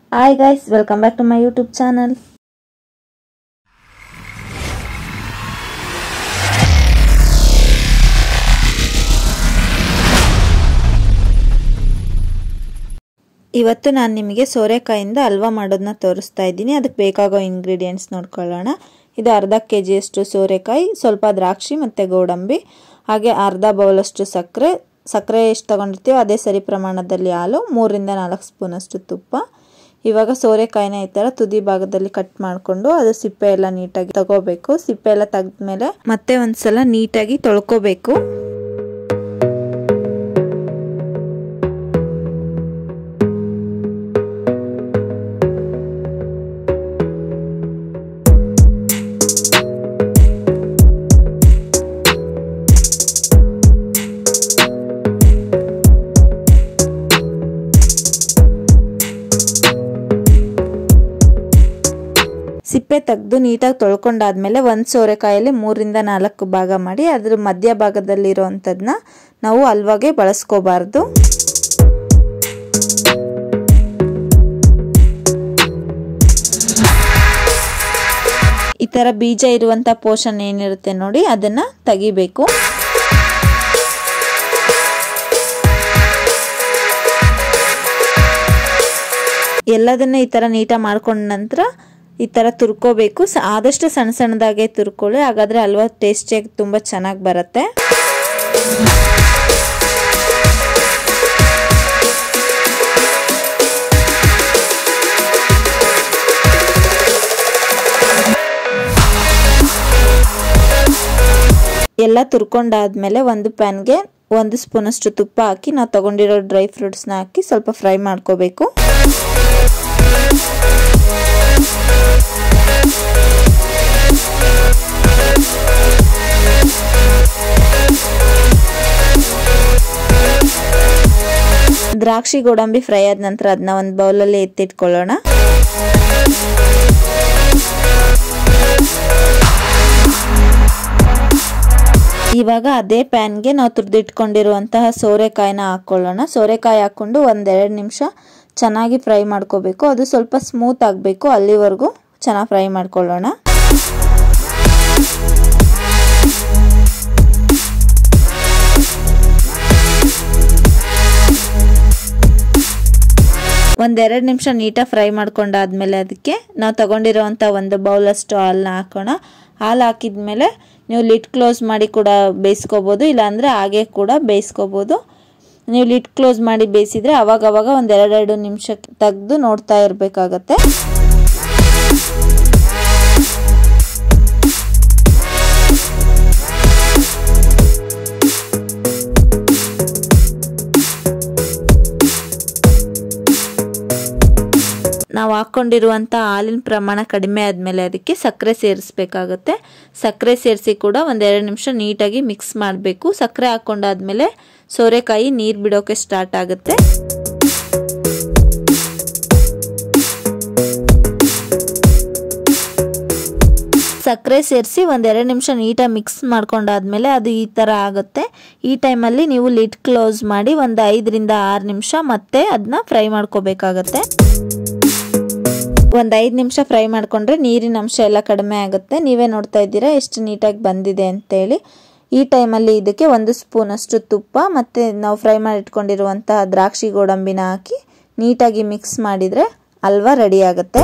hi guys welcome back to my YouTube channel ಇವತ್ತು ನಾನು ನಿಮಗೆ ಸೋರೆಕಾಯಿಂದ ಹಲ್ವಾ ಮಾಡೋದನ್ನ ತೋರಿಸ್ತಾ ಇದ್ದೀನಿ ಅದಕ್ಕೆ ಬೇಕಾಗೋ ಇಂಗ್ರೀಡಿಯೆಂಟ್ಸ್ ನೋಡ್ಕೊಳ್ಳೋಣ ಇದು ಅರ್ಧ ಕೆ ಜಿಯಷ್ಟು ಸೋರೆಕಾಯಿ ಸ್ವಲ್ಪ ದ್ರಾಕ್ಷಿ ಮತ್ತು ಗೋಡಂಬಿ ಹಾಗೆ ಅರ್ಧ ಬೌಲಷ್ಟು ಸಕ್ಕರೆ ಸಕ್ಕರೆ ಎಷ್ಟು ತೊಗೊಂಡಿರ್ತೀವೋ ಅದೇ ಸರಿ ಪ್ರಮಾಣದಲ್ಲಿ ಹಾಲು ಮೂರಿಂದ ನಾಲ್ಕು ಸ್ಪೂನಷ್ಟು ತುಪ್ಪ ಇವಾಗ ಸೋರೆಕಾಯಿನ ಈ ಥರ ತುದಿ ಭಾಗದಲ್ಲಿ ಕಟ್ ಮಾಡಿಕೊಂಡು ಅದು ಸಿಪ್ಪೆ ಎಲ್ಲ ನೀಟಾಗಿ ತಗೋಬೇಕು ಸಿಪ್ಪೆ ಎಲ್ಲ ತೆಗೆದ್ಮೇಲೆ ಮತ್ತೆ ಒಂದ್ಸಲ ನೀಟಾಗಿ ತೊಳ್ಕೊಬೇಕು ಸಿಪ್ಪೆ ತೆಗೆದು ನೀಟಾಗಿ ತೊಳ್ಕೊಂಡಾದ್ಮೇಲೆ ಒಂದು ಸೋರೆಕಾಯಲ್ಲಿ ಮೂರಿಂದ ನಾಲ್ಕು ಭಾಗ ಮಾಡಿ ಅದ್ರ ಮಧ್ಯ ಭಾಗದಲ್ಲಿರೋವಂಥದ್ದನ್ನ ನಾವು ಹಲ್ವಾಗೆ ಬಳಸ್ಕೋಬಾರ್ದು ಈ ಥರ ಬೀಜ ಇರುವಂಥ ಪೋಷನ್ ಏನಿರುತ್ತೆ ನೋಡಿ ಅದನ್ನ ತೆಗಿಬೇಕು ಎಲ್ಲದನ್ನ ಈ ಥರ ನೀಟಾಗಿ ಮಾಡ್ಕೊಂಡ ನಂತರ ಈ ಥರ ತುರ್ಕೋಬೇಕು ಆದಷ್ಟು ಸಣ್ಣ ಸಣ್ಣದಾಗೆ ತುರ್ಕೊಳ್ಳಿ ಹಾಗಾದರೆ ಹಲ್ವಾ ಟೇಸ್ಟಿಯಾಗಿ ತುಂಬ ಚೆನ್ನಾಗಿ ಬರುತ್ತೆ ಎಲ್ಲ ತುರ್ಕೊಂಡಾದ್ಮೇಲೆ ಒಂದು ಪ್ಯಾನ್ಗೆ ಒಂದು ಸ್ಪೂನಷ್ಟು ತುಪ್ಪ ಹಾಕಿ ನಾವು ತಗೊಂಡಿರೋ ಡ್ರೈ ಫ್ರೂಟ್ಸ್ನ ಹಾಕಿ ಸ್ವಲ್ಪ ಫ್ರೈ ಮಾಡ್ಕೋಬೇಕು ದ್ರಾಕ್ಷಿ ಗೋಡಂಬಿ ಫ್ರೈ ಆದ ನಂತರ ಅದನ್ನ ಒಂದು ಬೌಲಲ್ಲಿ ಎತ್ತಿಟ್ಕೊಳ್ಳೋಣ ಇವಾಗ ಅದೇ ಪ್ಯಾನ್ಗೆ ನಾವು ತುರಿದಿಟ್ಕೊಂಡಿರುವಂತಹ ಸೋರೆಕಾಯಿನ ಹಾಕ್ಕೊಳ್ಳೋಣ ಸೋರೆಕಾಯಿ ಹಾಕ್ಕೊಂಡು ಒಂದೆರಡು ನಿಮಿಷ ಚೆನ್ನಾಗಿ ಫ್ರೈ ಮಾಡ್ಕೋಬೇಕು ಅದು ಸ್ವಲ್ಪ ಸ್ಮೂತ್ ಆಗಬೇಕು ಅಲ್ಲಿವರೆಗೂ ಚೆನ್ನಾಗಿ ಫ್ರೈ ಮಾಡ್ಕೊಳ್ಳೋಣ ಒಂದೆರಡು ನಿಮಿಷ ನೀಟಾಗಿ ಫ್ರೈ ಮಾಡ್ಕೊಂಡಾದ್ಮೇಲೆ ಅದಕ್ಕೆ ನಾವು ತಗೊಂಡಿರೋವಂಥ ಒಂದು ಬೌಲಷ್ಟು ಹಾಲನ್ನ ಹಾಕೋಣ ಹಾಲು ಹಾಕಿದ್ಮೇಲೆ ನೀವು ಲಿಡ್ ಕ್ಲೋಸ್ ಮಾಡಿ ಕೂಡ ಬೇಯಿಸ್ಕೋಬೋದು ಇಲ್ಲಾಂದರೆ ಹಾಗೆ ಕೂಡ ಬೇಯಿಸ್ಕೋಬೋದು ನೀವು ಲಿಡ್ ಕ್ಲೋಸ್ ಮಾಡಿ ಬೇಯಿಸಿದರೆ ಅವಾಗವಾಗ ಒಂದು ಎರಡೆರಡು ನಿಮಿಷ ತೆಗೆದು ನೋಡ್ತಾ ಇರಬೇಕಾಗತ್ತೆ ನಾವು ಹಾಕ್ಕೊಂಡಿರುವಂಥ ಹಾಲಿನ ಪ್ರಮಾಣ ಕಡಿಮೆ ಆದಮೇಲೆ ಅದಕ್ಕೆ ಸಕ್ಕರೆ ಸೇರಿಸ್ಬೇಕಾಗತ್ತೆ ಸಕ್ಕರೆ ಸೇರಿಸಿ ಕೂಡ ಒಂದೆರಡು ನಿಮಿಷ ನೀಟಾಗಿ ಮಿಕ್ಸ್ ಮಾಡಬೇಕು ಸಕ್ಕರೆ ಹಾಕ್ಕೊಂಡಾದ್ಮೇಲೆ ಸೋರೆಕಾಯಿ ನೀರು ಬಿಡೋಕೆ ಸ್ಟಾರ್ಟ್ ಆಗುತ್ತೆ ಸಕ್ಕರೆ ಸೇರಿಸಿ ಒಂದೆರಡು ನಿಮಿಷ ನೀಟಾಗಿ ಮಿಕ್ಸ್ ಮಾಡ್ಕೊಂಡಾದ್ಮೇಲೆ ಅದು ಈ ಥರ ಆಗುತ್ತೆ ಈ ಟೈಮಲ್ಲಿ ನೀವು ಲಿಡ್ ಕ್ಲೋಸ್ ಮಾಡಿ ಒಂದು ಐದರಿಂದ ಆರು ನಿಮಿಷ ಮತ್ತೆ ಅದನ್ನ ಫ್ರೈ ಮಾಡ್ಕೋಬೇಕಾಗತ್ತೆ ಒಂದು ಐದು ನಿಮಿಷ ಫ್ರೈ ಮಾಡಿಕೊಂಡ್ರೆ ನೀರಿನ ಅಂಶ ಎಲ್ಲ ಕಡಿಮೆ ಆಗುತ್ತೆ ನೀವೇ ನೋಡ್ತಾ ಇದ್ದೀರಾ ಎಷ್ಟು ನೀಟಾಗಿ ಬಂದಿದೆ ಅಂತೇಳಿ ಈ ಟೈಮಲ್ಲಿ ಇದಕ್ಕೆ ಒಂದು ಸ್ಪೂನಷ್ಟು ತುಪ್ಪ ಮತ್ತು ನಾವು ಫ್ರೈ ಮಾಡಿ ಇಟ್ಕೊಂಡಿರುವಂತಹ ದ್ರಾಕ್ಷಿ ಗೋಡಂಬಿನ ಹಾಕಿ ನೀಟಾಗಿ ಮಿಕ್ಸ್ ಮಾಡಿದರೆ ಹಲ್ವಾ ರೆಡಿ ಆಗುತ್ತೆ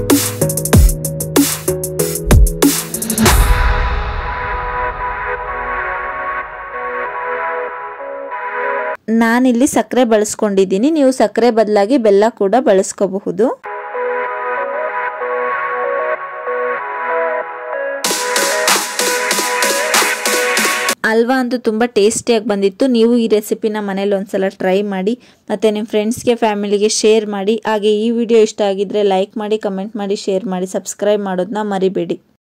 ನಾನಿಲ್ಲಿ ಸಕ್ಕರೆ ಬಳಸ್ಕೊಂಡಿದ್ದೀನಿ ನೀವು ಸಕ್ಕರೆ ಬದಲಾಗಿ ಬೆಲ್ಲ ಕೂಡ ಬಳಸ್ಕೋಬಹುದು ಹಲ್ವಾ ಅಂತೂ ತುಂಬ ಟೇಸ್ಟಿಯಾಗಿ ಬಂದಿತ್ತು ನೀವು ಈ ರೆಸಿಪಿನ ಮನೇಲಿ ಒಂದ್ಸಲ ಟ್ರೈ ಮಾಡಿ ಮತ್ತು ನಿಮ್ಮ ಫ್ರೆಂಡ್ಸ್ಗೆ ಫ್ಯಾಮಿಲಿಗೆ ಶೇರ್ ಮಾಡಿ ಹಾಗೆ ಈ ವಿಡಿಯೋ ಇಷ್ಟ ಆಗಿದ್ದರೆ ಲೈಕ್ ಮಾಡಿ ಕಮೆಂಟ್ ಮಾಡಿ ಶೇರ್ ಮಾಡಿ ಸಬ್ಸ್ಕ್ರೈಬ್ ಮಾಡೋದನ್ನ ಮರಿಬೇಡಿ